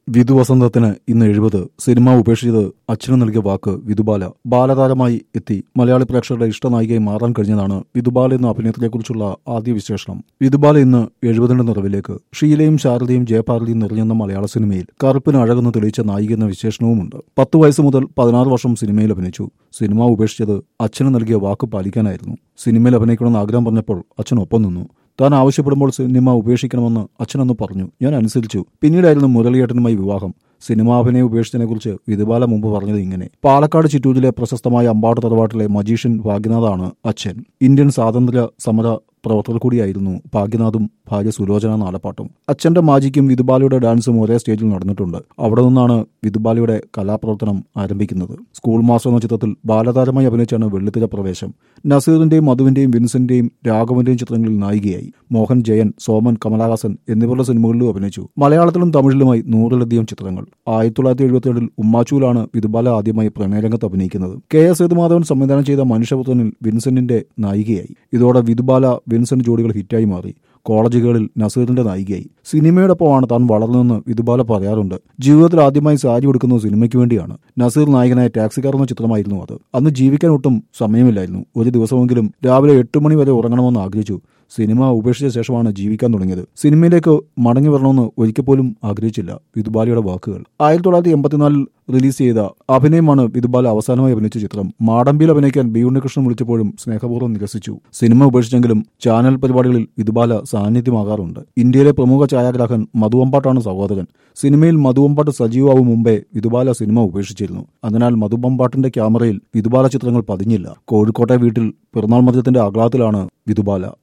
വിധു വസന്തത്തിന് ഇന്ന് എഴുപത് സിനിമ ഉപേക്ഷിച്ചത് അച്ഛന് നൽകിയ വാക്ക് വിധുബാല ബാലതാരമായി എത്തി മലയാളി പ്രേക്ഷകരുടെ ഇഷ്ടനായികയായി മാറാൻ കഴിഞ്ഞതാണ് വിധുബാല എന്ന അഭിനയത്തെക്കുറിച്ചുള്ള ആദ്യ വിശേഷണം വിധുബാല ഇന്ന് എഴുപതിന്റെ നിറവിലേക്ക് ഷീലയും ശാരദയും ജയഭാരതിയും നിറഞ്ഞെന്ന മലയാള സിനിമയിൽ കറുപ്പിന് അഴകെന്ന് തെളിയിച്ച നായിക എന്ന വിശേഷണവുമുണ്ട് പത്ത് വയസ്സ് മുതൽ പതിനാറ് വർഷം സിനിമയിൽ അഭിനയിച്ചു സിനിമ ഉപേക്ഷിച്ചത് അച്ഛന് നൽകിയ വാക്ക് പാലിക്കാനായിരുന്നു സിനിമയിൽ അഭിനയിക്കണമെന്ന് ആഗ്രഹം പറഞ്ഞപ്പോൾ അച്ഛൻ ഒപ്പം നിന്നു താൻ ആവശ്യപ്പെടുമ്പോൾ സിനിമ ഉപേക്ഷിക്കണമെന്ന് അച്ഛനൊന്ന് പറഞ്ഞു ഞാൻ അനുസരിച്ചു പിന്നീടായിരുന്നു മുരളിയേട്ടനുമായി വിവാഹം സിനിമാഭിനയം ഉപേക്ഷിച്ചതിനെക്കുറിച്ച് വിധുബാല മുമ്പ് പറഞ്ഞത് ഇങ്ങനെ പാലക്കാട് ചിറ്റൂരിലെ പ്രശസ്തമായ അമ്പാട് തറവാട്ടിലെ മജീഷ്യൻ ഭാഗ്യനാഥാണ് അച്ഛൻ ഇന്ത്യൻ സ്വാതന്ത്ര്യ സമര പ്രവർത്തകർ കൂടിയായിരുന്നു ഭാഗ്യനാഥും ഭാര്യ സുലോചന നാലപ്പാട്ടും അച്ഛന്റെ മാജിക്കും വിധുബാലയുടെ ഡാൻസും ഒരേ സ്റ്റേജിൽ നടന്നിട്ടുണ്ട് അവിടെ നിന്നാണ് വിധുബാലയുടെ കലാപ്രവർത്തനം ആരംഭിക്കുന്നത് സ്കൂൾ മാസ്റ്റർ എന്ന ചിത്രത്തിൽ ബാലതാരമായി അഭിനയിച്ചാണ് വെള്ളിത്തിര പ്രവേശം നസീറിന്റെയും മധുവിന്റെയും വിൻസെന്റെയും രാഘവന്റെയും ചിത്രങ്ങളിൽ നായികയായി മോഹൻ ജയൻ സോമൻ കമലഹാസൻ എന്നിവരുടെ സിനിമകളിലും അഭിനയിച്ചു മലയാളത്തിലും തമിഴിലുമായി നൂറിലധികം ചിത്രങ്ങൾ ആയിരത്തി തൊള്ളായിരത്തി എഴുപത്തിയേഴിൽ ഉമ്മാച്ചൂലാണ് വിധുബാല ആദ്യമായി പ്രണയരംഗത്ത് അഭിനയിക്കുന്നത് കെ എസ് സേതുമാധവൻ സംവിധാനം ചെയ്ത മനുഷ്യപുത്രനിൽ വിൻസെന്റിന്റെ നായികയായി ഇതോടെ വിധുബാല വിൻസെന്റ് ജോഡികൾ ഹിറ്റായി മാറി കോളേജുകളിൽ നസീറിന്റെ നായികയായി സിനിമയോടൊപ്പമാണ് താൻ വളർന്നതെന്ന് വിധുബാല പറയാറുണ്ട് ജീവിതത്തിൽ ആദ്യമായി സാരി കൊടുക്കുന്നത് സിനിമയ്ക്ക് വേണ്ടിയാണ് നസീർ നായകനായ ടാക്സിക്കാർ എന്ന ചിത്രമായിരുന്നു അത് അന്ന് ജീവിക്കാൻ ഒട്ടും സമയമില്ലായിരുന്നു ഒരു ദിവസമെങ്കിലും രാവിലെ എട്ട് മണി വരെ ഉറങ്ങണമെന്ന് ആഗ്രഹിച്ചു സിനിമ ഉപേക്ഷിച്ച ശേഷമാണ് ജീവിക്കാൻ തുടങ്ങിയത് സിനിമയിലേക്ക് മടങ്ങി വരണമെന്ന് ഒരിക്കൽ പോലും ആഗ്രഹിച്ചില്ല വിധുബാലയുടെ വാക്കുകൾ ആയിരത്തി തൊള്ളായിരത്തി എൺപത്തിനാലിൽ റിലീസ് ചെയ്ത അഭിനയമാണ് വിധുബാല അവസാനമായി അഭിനയിച്ച ചിത്രം മാടമ്പിയിൽ അഭിനയിക്കാൻ ബി ഉണ്ണികൃഷ്ണൻ വിളിച്ചപ്പോഴും സ്നേഹപൂർവ്വം നിരസിച്ചു സിനിമ ഉപേക്ഷിച്ചെങ്കിലും ചാനൽ പരിപാടികളിൽ വിധുബാല സാന്നിധ്യമാകാറുണ്ട് ഇന്ത്യയിലെ പ്രമുഖ ഛായാഗ്രാഹകൻ മധുവമ്പാട്ടാണ് സഹോദരൻ സിനിമയിൽ മധുവമ്പാട്ട് സജീവമാവും മുമ്പേ വിധുബാല സിനിമ ഉപേക്ഷിച്ചിരുന്നു അതിനാൽ മധുവമ്പാട്ടിന്റെ ക്യാമറയിൽ വിധുബാല ചിത്രങ്ങൾ പതിഞ്ഞില്ല കോഴിക്കോട്ടെ വീട്ടിൽ പിറന്നാൾ മദ്യത്തിന്റെ ആഹ്ലാദത്തിലാണ് വിധുബാല